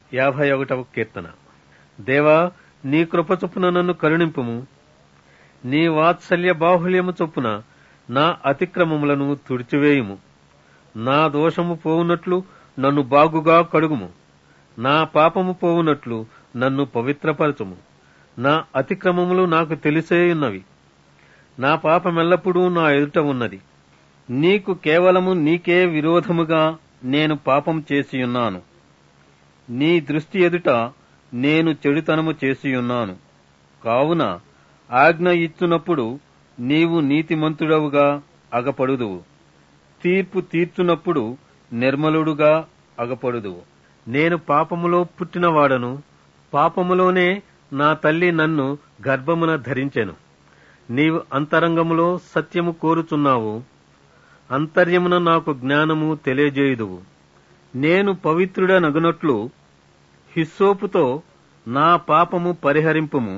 యాభై ఒకటవ కీర్తన దేవా నీ కృప చొప్పున నన్ను కరుణింపుము నీ వాత్సల్య బాహుల్యము చొప్పున నా అతిక్రమములను తుడిచివేయుము నా దోషము పోవునట్లు నన్ను బాగుగా కడుగుము నా పాపము పోవునట్లు నన్ను పవిత్రపరచుము నా అతిక్రమములు నాకు తెలిసేయున్నవి నా పాపమెల్లప్పుడూ నా ఎదుట ఉన్నది నీకు కేవలము నీకే విరోధముగా నేను పాపం చేసియున్నాను నీ దృష్టి ఎదుట నేను చెడుతనము చేసియున్నాను కావున ఆజ్ఞ ఇచ్చునప్పుడు నీవు నీతిమంతుడవుగా అగపడుదువు తీర్పు తీర్చునప్పుడు నిర్మలుడుగా అగపడుదువు నేను పాపములో పుట్టినవాడను పాపములోనే నా తల్లి నన్ను గర్భమున ధరించెను నీవు అంతరంగములో సత్యము కోరుచున్నావు అంతర్యమున నాకు జ్ఞానము తెలియజేయుదువు నేను పవిత్రుడనగునట్లు హిస్సోపుతో నా పాపము పరిహరింపుము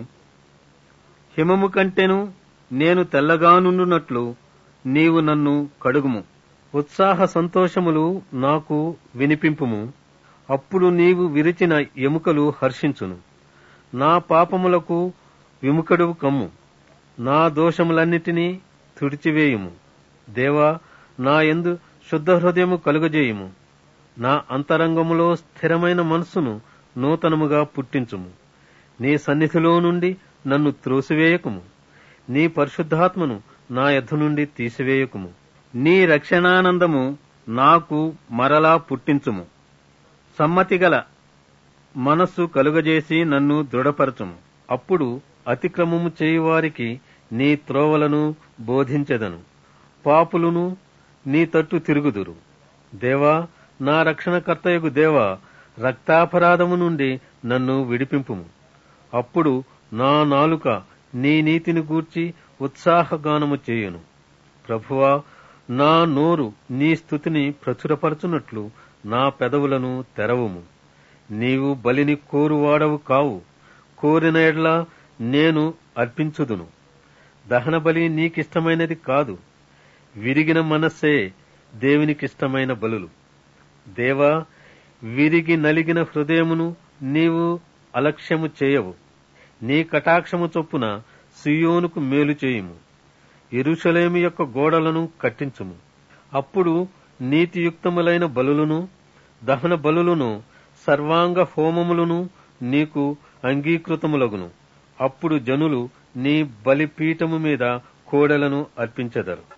హిమము కంటెను నేను తెల్లగానున్నట్లు నీవు నన్ను కడుగుము ఉత్సాహ సంతోషములు నాకు వినిపింపుము అప్పుడు నీవు విరిచిన ఎముకలు హర్షించును నా పాపములకు విముఖడువు కమ్ము నా దోషములన్నిటినీ తుడిచివేయుము దేవా నా ఎందు శుద్ధ హృదయము కలుగజేయుము నా అంతరంగములో స్థిరమైన మనస్సును నూతనముగా పుట్టించుము నీ సన్నిధిలో నుండి నన్ను త్రోసివేయకుము నీ పరిశుద్ధాత్మను నా యొద్ద నుండి తీసివేయకుము నీ రక్షణానందము నాకు మరలా పుట్టించుము సమ్మతిగల మనస్సు కలుగజేసి నన్ను దృఢపరచుము అప్పుడు అతిక్రమము చేయువారికి నీ త్రోవలను బోధించెదను పాపులును నీ తట్టు తిరుగుదురు దేవా నా రక్షణకర్తయగు దేవా రక్తాపరాధము నుండి నన్ను విడిపింపుము అప్పుడు నా నాలుక నీ నీతిని గూర్చి ఉత్సాహగానము చేయును ప్రభువా నా నోరు నీ స్థుతిని ప్రచురపరచునట్లు నా పెదవులను తెరవుము నీవు బలిని కోరువాడవు కావు కోరిన ఎడ్ల నేను అర్పించుదును దహన బలి నీకిష్టమైనది కాదు విరిగిన మనస్సే దేవునికిష్టమైన బలులు దేవా విరిగి నలిగిన హృదయమును నీవు అలక్ష్యము చేయవు నీ కటాక్షము చొప్పున సియోనుకు మేలు చేయుము ఎరుషలేము యొక్క గోడలను కట్టించుము అప్పుడు నీతియుక్తములైన బలులను దహన బలులను సర్వాంగ హోమములను నీకు అంగీకృతములగును అప్పుడు జనులు నీ బలిపీఠము మీద కోడెలను అర్పించెదరు